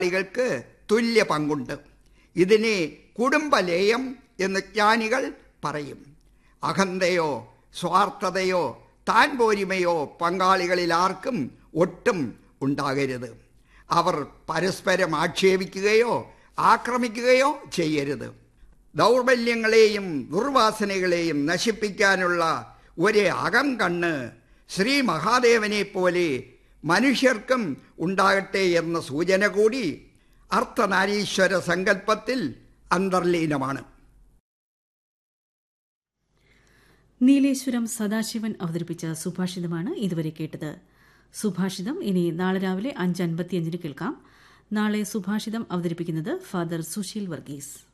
ളികൾക്ക് തുല്യ പങ്കുണ്ട് ഇതിനെ കുടുംബലേയം എന്ന് ജ്ഞാനികൾ പറയും അഹന്തയോ സ്വാർത്ഥതയോ താൻ പോരിമയോ പങ്കാളികളിൽ ആർക്കും ഒട്ടും ഉണ്ടാകരുത് അവർ പരസ്പരം ആക്ഷേപിക്കുകയോ ആക്രമിക്കുകയോ ചെയ്യരുത് ദൗർബല്യങ്ങളെയും ദുർവാസനകളെയും നശിപ്പിക്കാനുള്ള ഒരു അകം കണ്ണ് ശ്രീ മഹാദേവനെ പോലെ മനുഷ്യർക്കും ഉണ്ടാകട്ടെ എന്ന സൂചന കൂടി അർത്ഥനാരീശ്വര സങ്കല്പത്തിൽ അന്തർലീനമാണ് നീലേശ്വരം സദാശിവൻ അവതരിപ്പിച്ച സുഭാഷിതമാണ് ഇതുവരെ കേട്ടത് സുഭാഷിതം ഇനി നാളെ രാവിലെ അഞ്ച് അൻപത്തിയഞ്ചിന് കേൾക്കാം നാളെ സുഭാഷിതം അവതരിപ്പിക്കുന്നത് ഫാദർ സുശീൽ വർഗീസ്